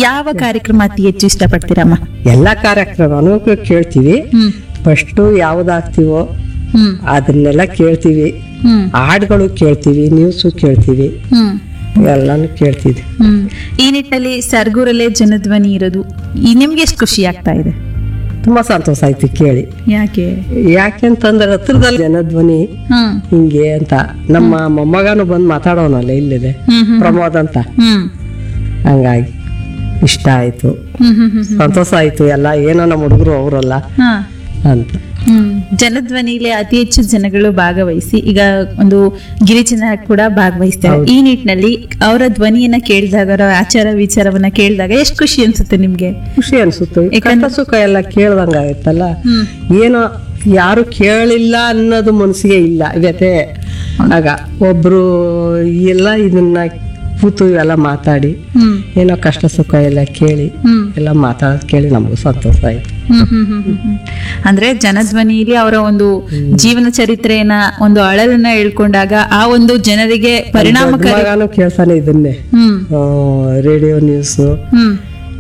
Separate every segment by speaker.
Speaker 1: ಯಾವ ಕಾರ್ಯಕ್ರಮ ಅತಿ ಹೆಚ್ಚು ಇಷ್ಟಪಡ್ತೀರಮ್ಮ
Speaker 2: ಎಲ್ಲ ಕಾರ್ಯಕ್ರಮನೂ ಕೇಳ್ತೀವಿ
Speaker 1: ಹ್ಮ್
Speaker 2: ಫಸ್ಟು ಯಾವ್ದಾಗ್ತೀವೋ
Speaker 1: ಹ್ಮ್
Speaker 2: ಅದನ್ನೆಲ್ಲ ಕೇಳ್ತೀವಿ
Speaker 1: ಹ್ಮ್
Speaker 2: ಹಾಡುಗಳು ಕೇಳ್ತೀವಿ ನ್ಯೂಸು ಕೇಳ್ತೀವಿ
Speaker 1: ಹ್ಮ್
Speaker 2: ಎಲ್ಲಾನು ಕೇಳ್ತೀವಿ
Speaker 1: ಹ್ಮ್ ಈ ನಿಟ್ಟಿನಲ್ಲಿ ಸರ್ಗೂರಲ್ಲೇ ಜನಧ್ವನಿ ಇರೋದು ಈ ನಿಮ್ಗೆ ಎಷ್ಟು ಖುಷಿ ಆಗ್ತಾ ಇದೆ
Speaker 2: ತುಂಬಾ ಸಂತೋಷ ಆಯ್ತು ಕೇಳಿ
Speaker 1: ಯಾಕೆ
Speaker 2: ಯಾಕೆಂತಂದ್ರೆ ಹತ್ರದಲ್ಲಿ ಜನಧ್ವನಿ
Speaker 1: ಹ್ಮ್
Speaker 2: ಹಿಂಗೆ ಅಂತ ನಮ್ಮ ಮೊಮ್ಮಗನು ಬಂದು ಮಾತಾಡೋನಲ್ಲ ಇಲ್ಲಿದೆ
Speaker 1: ಹ್ಮ್ ಹ್ಮ್
Speaker 2: ಪ್ರಮೋದ್ ಅಂತ
Speaker 1: ಹ್ಮ್
Speaker 2: ಹಂಗಾಗಿ ಇಷ್ಟ ಆಯ್ತು
Speaker 1: ಹ್ಮ್ ಹ್ಮ್ ಹ್ಮ್
Speaker 2: ಸಂತೋಷ ಆಯ್ತು ಎಲ್ಲ ಏನೋ ನಮ್ಮ ಹುಡುಗರು ಅವರಲ್ಲ
Speaker 1: ಹಾ
Speaker 2: ಅಂತ
Speaker 1: ಹ್ಮ್ ಜನಧ್ವನಿಲಿ ಅತಿ ಹೆಚ್ಚು ಜನಗಳು ಭಾಗವಹಿಸಿ ಈಗ ಒಂದು ಗಿರಿಜನ ಕೂಡ ಭಾಗವಹಿಸ್ತಾರೆ ಈ ನಿಟ್ಟಿನಲ್ಲಿ ಅವರ ಧ್ವನಿಯನ್ನ ಕೇಳಿದಾಗ ಅವರ ಆಚಾರ ವಿಚಾರವನ್ನ ಕೇಳಿದಾಗ ಎಷ್ಟು ಖುಷಿ ಅನ್ಸುತ್ತೆ ನಿಮ್ಗೆ
Speaker 2: ಖುಷಿ ಅನ್ಸುತ್ತೆ ಈ
Speaker 1: ಯಾಕಂದ್ರೆ-
Speaker 2: ಕಷ್ಟ ಸುಖ ಎಲ್ಲ ಕೇಳ್ದಂಗ ಆಯ್ತಲ್ಲ
Speaker 1: ಹ್ಮ್
Speaker 2: ಏನೋ ಯಾರು ಕೇಳಿಲ್ಲ ಅನ್ನೋದು ಮನಸ್ಸಿಗೆ ಇಲ್ಲ ವ್ಯತೆ ಆಗ ಒಬ್ರು ಎಲ್ಲ ಇದನ್ನ ಕೂತು ಎಲ್ಲ ಮಾತಾಡಿ
Speaker 1: ಹ್ಮ್
Speaker 2: ಏನೋ ಕಷ್ಟ ಸುಖ ಎಲ್ಲ ಕೇಳಿ
Speaker 1: ಹ್ಮ್
Speaker 2: ಎಲ್ಲ ಮಾತಾಡೋದು ಕೇಳಿ ನಮಗೂ ಸಂತೋಷ ಆಯ್ತು
Speaker 1: ಹ್ಮ್ ಹ್ಮ್ ಹ್ಮ್ ಹ್ಮ್ ಹ್ಮ್. ಅಂದ್ರೆ ಜನಧ್ವನಿಯಲ್ಲಿ ಅವರ ಒಂದು ಜೀವನ ಚರಿತ್ರೆಯನ್ನ ಒಂದು ಅಳಲನ್ನ ಹೇಳ್ಕೊಂಡಾಗ ಆ ಒಂದು ಜನರಿಗೆ ಪರಿಣಾಮಕಾರಿ
Speaker 2: ಮಗನು ಕೇಳ್ತಾನೆ ಇದನ್ನೇ
Speaker 1: ಹ್ಮ್
Speaker 2: ರೇಡಿಯೋ ನ್ಯೂಸು
Speaker 1: ಹ್ಮ್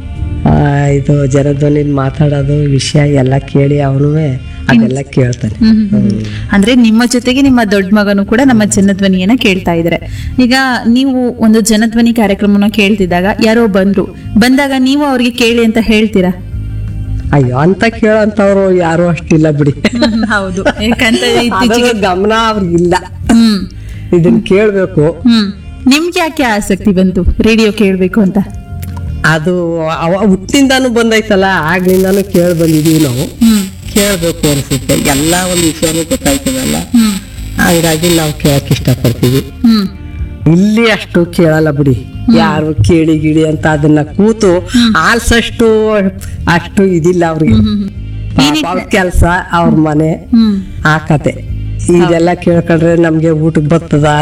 Speaker 2: ಇದು ಜನಧ್ವನಿ ಮಾತಾಡೋದು ವಿಷಯ ಎಲ್ಲ ಕೇಳಿ ಅವನು ಅದೆಲ್ಲ ಕೇಳ್ತಾನೆ
Speaker 1: ಹ್ಮ್ ಹ್ಮ್ ಹ್ಮ್. ಅಂದ್ರೆ ನಿಮ್ಮ ಜೊತೆಗೆ ನಿಮ್ಮ ದೊಡ್ಡ ಮಗನು ಕೂಡ ನಮ್ಮ ಜನಧ್ವನಿಯನ್ನ ಕೇಳ್ತಾ ಇದ್ದಾರೆ ಈಗ ನೀವು ಒಂದು ಜನಧ್ವನಿ ಕಾರ್ಯಕ್ರಮನ ಕೇಳ್ತಿದ್ದಾಗ ಯಾರೋ ಬಂದ್ರು ಬಂದಾಗ ನೀವು ಅವ್ರಿಗೆ ಕೇಳಿ ಅಂತ ಹೇಳ್ತೀರಾ
Speaker 2: ಅಯ್ಯೋ ಅಂತ ಕೇಳೋಂಥವ್ರು ಯಾರು ಅಷ್ಟಿಲ್ಲ ಬಿಡಿ
Speaker 1: ಹೌದು ಯಾಕಂತ
Speaker 2: ಅದರ ಗಮನ ಅವ್ರಿಗಿಲ್ಲ
Speaker 1: ಹ್ಮ್
Speaker 2: ಇದನ್ನ ಕೇಳ್ಬೇಕು
Speaker 1: ಹ್ಮ್ ನಿಮ್ಗೆ ಯಾಕೆ ಆಸಕ್ತಿ ಬಂತು ರೇಡಿಯೋ ಕೇಳ್ಬೇಕು ಅಂತ
Speaker 2: ಅದು ಅವ ಹುಟ್ಟಿಂದಾನು ಬಂದೈತಲ್ಲ ಆಗ್ಲಿಂದಾನು ಕೇಳಿ ಬಂದಿದೀವಿ ನಾವು
Speaker 1: ಹ್ಮ್
Speaker 2: ಕೇಳ್ಬೇಕು ಅನ್ಸುತ್ತೆ ಎಲ್ಲ ಒಂದು ವಿಷಯನೂ ಗೊತ್ತಾಯ್ತದಲ್ಲ
Speaker 1: ಹ್ಮ್
Speaker 2: ಹಂಗಾಗಿ ನಾವು ಕೇಳಕ್ ಇಷ್ಟಪಡ್ತೀವಿ
Speaker 1: ಹ್ಮ್
Speaker 2: ಇಲ್ಲಿ ಅಷ್ಟು ಕೇಳಲ್ಲ ಬಿಡಿ ಯಾರು ಕೇಳಿ ಗಿಡಿ ಅಂತ ಅದನ್ನ ಕೂತು ಆಲ್ಸಷ್ಟು ಅಷ್ಟು ಇದಿಲ್ಲ ಅವ್ರಿಗೆ ಅವ್ರ ಕೆಲಸ ಅವ್ರ ಮನೆ
Speaker 1: ಹ್ಮ್
Speaker 2: ಆ ಕತೆ ಇದೆಲ್ಲ ಕೇಳ್ಕೊಂಡ್ರೆ ನಮ್ಗೆ ಊಟಕ್ಕೆ ಬರ್ತದ